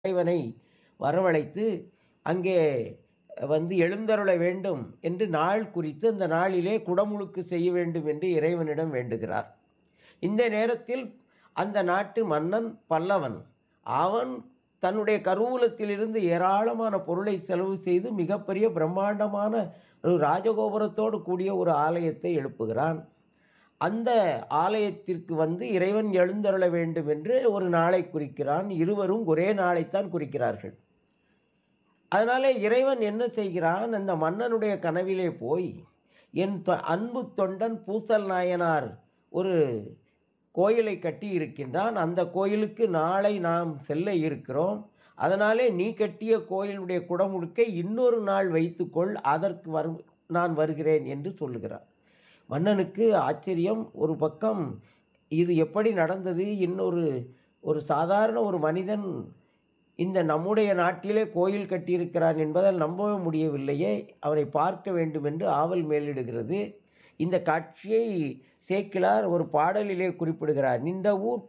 இறைவனை வரவழைத்து அங்கே வந்து எழுந்தருள வேண்டும் என்று நாள் குறித்து அந்த நாளிலே குடமுழுக்கு செய்ய வேண்டும் என்று இறைவனிடம் வேண்டுகிறார் இந்த நேரத்தில் அந்த நாட்டு மன்னன் பல்லவன் அவன் தன்னுடைய கருவூலத்திலிருந்து ஏராளமான பொருளை செலவு செய்து மிகப்பெரிய பிரம்மாண்டமான ஒரு ராஜகோபுரத்தோடு கூடிய ஒரு ஆலயத்தை எழுப்புகிறான் அந்த ஆலயத்திற்கு வந்து இறைவன் எழுந்தருள வேண்டும் என்று ஒரு நாளை குறிக்கிறான் இருவரும் ஒரே நாளைத்தான் குறிக்கிறார்கள் அதனாலே இறைவன் என்ன செய்கிறான் அந்த மன்னனுடைய கனவிலே போய் என் தொ- அன்பு தொண்டன் பூசல் நாயனார் ஒரு கோயிலை கட்டி இருக்கின்றான் அந்த கோயிலுக்கு நாளை நாம் செல்ல இருக்கிறோம் அதனாலே நீ கட்டிய கோயிலுடைய குடமுழுக்கை இன்னொரு நாள் வைத்துக்கொள் அதற்கு வரு நான் வருகிறேன் என்று சொல்லுகிறார் மன்னனுக்கு ஆச்சரியம் ஒரு பக்கம் இது எப்படி நடந்தது இன்னொரு ஒரு சாதாரண ஒரு மனிதன் இந்த நம்முடைய நாட்டிலே கோயில் கட்டியிருக்கிறான் என்பதால் நம்பவே முடியவில்லையே அவனை பார்க்க வேண்டும் என்று ஆவல் மேலிடுகிறது இந்த காட்சியை சேக்கிலார் ஒரு பாடலிலே குறிப்பிடுகிறார் இந்த ஊர்